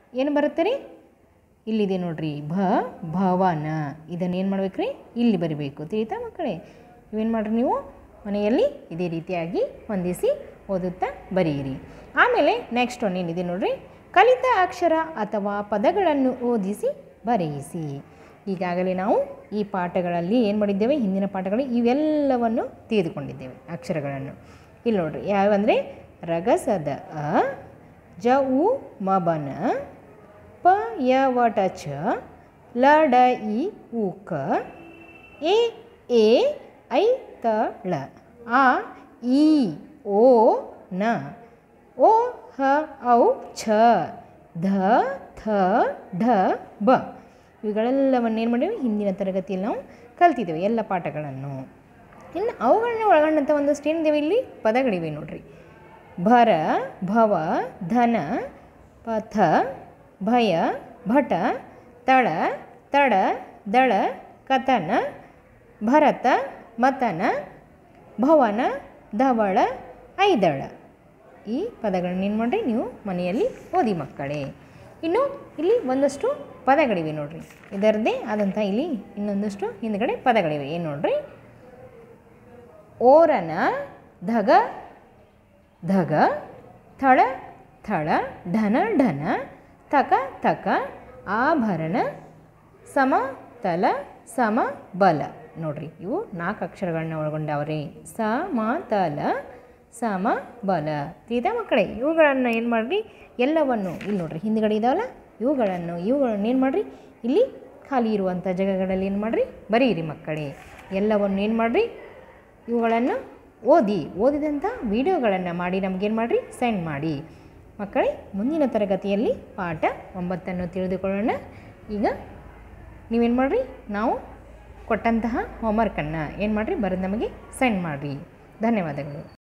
ಏನು ಬರುತ್ತೆ ರೀ ಇಲ್ಲಿದೆ ನೋಡ್ರಿ ಭ ಭವನ ಇದನ್ನು ಏನು ಮಾಡ್ಬೇಕ್ರಿ ಇಲ್ಲಿ ಬರಿಬೇಕು ತಿಳಿತಾ ಮಕ್ಕಳೇ ಇವೇನು ಮಾಡ್ರಿ ನೀವು ಮನೆಯಲ್ಲಿ ಇದೇ ರೀತಿಯಾಗಿ ಹೊಂದಿಸಿ ಓದುತ್ತಾ ಬರೆಯಿರಿ ಆಮೇಲೆ ನೆಕ್ಸ್ಟ್ ಒನ್ ಏನಿದೆ ನೋಡ್ರಿ ಕಲಿತ ಅಕ್ಷರ ಅಥವಾ ಪದಗಳನ್ನು ಓದಿಸಿ ಬರೆಯಿಸಿ ಈಗಾಗಲೇ ನಾವು ಈ ಪಾಠಗಳಲ್ಲಿ ಏನು ಮಾಡಿದ್ದೇವೆ ಹಿಂದಿನ ಪಾಠಗಳಲ್ಲಿ ಇವೆಲ್ಲವನ್ನು ತೆಗೆದುಕೊಂಡಿದ್ದೇವೆ ಅಕ್ಷರಗಳನ್ನು ಇಲ್ಲಿ ನೋಡ್ರಿ ಯಾವಂದರೆ ರಗಸದ ಅ ಜ ಉ ಮಬನ ಪ ಯ ವಟ ಚ ಲ ಡ ಇ ಉ ಕ ಎ ಎ ಐ ತ ಳ ಆ ಇ ಓ ನ ಓ ಹ ಔ ಛ ಧ ಥ ಢ ಬ ಇವುಗಳೆಲ್ಲವನ್ನು ಏನು ಮಾಡಿವಿ ಹಿಂದಿನ ತರಗತಿಯಲ್ಲಿ ನಾವು ಕಲ್ತಿದ್ದೇವೆ ಎಲ್ಲ ಪಾಠಗಳನ್ನು ಇನ್ನು ಅವುಗಳನ್ನ ಒಳಗೊಂಡಂಥ ಒಂದಷ್ಟು ಏನಿದ್ದೇವೆ ಇಲ್ಲಿ ಪದಗಳಿವೆ ನೋಡ್ರಿ ಭರ ಭವ ಧನ ಪಥ ಭಯ ಭಟ ತಳ ತಡ ದಳ ಕಥನ ಭರತ ಮತನ ಭವನ ಧವಳ ಐದಳ ಈ ಪದಗಳನ್ನ ಏನು ಮಾಡಿರಿ ನೀವು ಮನೆಯಲ್ಲಿ ಓದಿ ಮಕ್ಕಳೇ ಇನ್ನು ಇಲ್ಲಿ ಒಂದಷ್ಟು ಪದಗಳಿವೆ ನೋಡ್ರಿ ಇದರದ್ದೇ ಆದಂಥ ಇಲ್ಲಿ ಇನ್ನೊಂದಷ್ಟು ಹಿಂದ್ಗಡೆ ಪದಗಳಿವೆ ಏನು ನೋಡ್ರಿ ಓರನ ಧಗ ಧಗ ಥಳ ಥಳ ಢನ ಢನ ತಕ ತಕ ಆಭರಣ ಸಮ ತಲ ಸಮ ಬಲ ನೋಡ್ರಿ ಇವು ನಾಲ್ಕು ಅಕ್ಷರಗಳನ್ನ ಒಳಗೊಂಡವ್ರೆ ಸ ಮ ತಲ ಸಮ ಬಲ ತಿಳಿದ ಮಕ್ಕಳೇ ಇವುಗಳನ್ನು ಏನು ಮಾಡಿರಿ ಎಲ್ಲವನ್ನು ಇಲ್ಲಿ ನೋಡ್ರಿ ಹಿಂದ್ಗಡೆ ಇದಾವಲ್ಲ ಇವುಗಳನ್ನು ಇವುಗಳನ್ನು ಏನು ಮಾಡಿರಿ ಇಲ್ಲಿ ಖಾಲಿ ಇರುವಂಥ ಜಾಗಗಳಲ್ಲಿ ಏನು ಮಾಡಿರಿ ಬರೀರಿ ಮಕ್ಕಳೇ ಎಲ್ಲವನ್ನು ಏನು ಮಾಡಿರಿ ಇವುಗಳನ್ನು ಓದಿ ಓದಿದಂಥ ವಿಡಿಯೋಗಳನ್ನು ಮಾಡಿ ನಮಗೇನು ಮಾಡಿರಿ ಸೆಂಡ್ ಮಾಡಿ ಮಕ್ಕಳೇ ಮುಂದಿನ ತರಗತಿಯಲ್ಲಿ ಪಾಠ ಒಂಬತ್ತನ್ನು ತಿಳಿದುಕೊಳ್ಳೋಣ ಈಗ ನೀವೇನು ಮಾಡಿರಿ ನಾವು ಕೊಟ್ಟಂತಹ ಹೋಮ್ವರ್ಕನ್ನು ಏನು ಮಾಡಿರಿ ಬರೆದು ನಮಗೆ ಸೆಂಡ್ ಮಾಡಿರಿ ಧನ್ಯವಾದಗಳು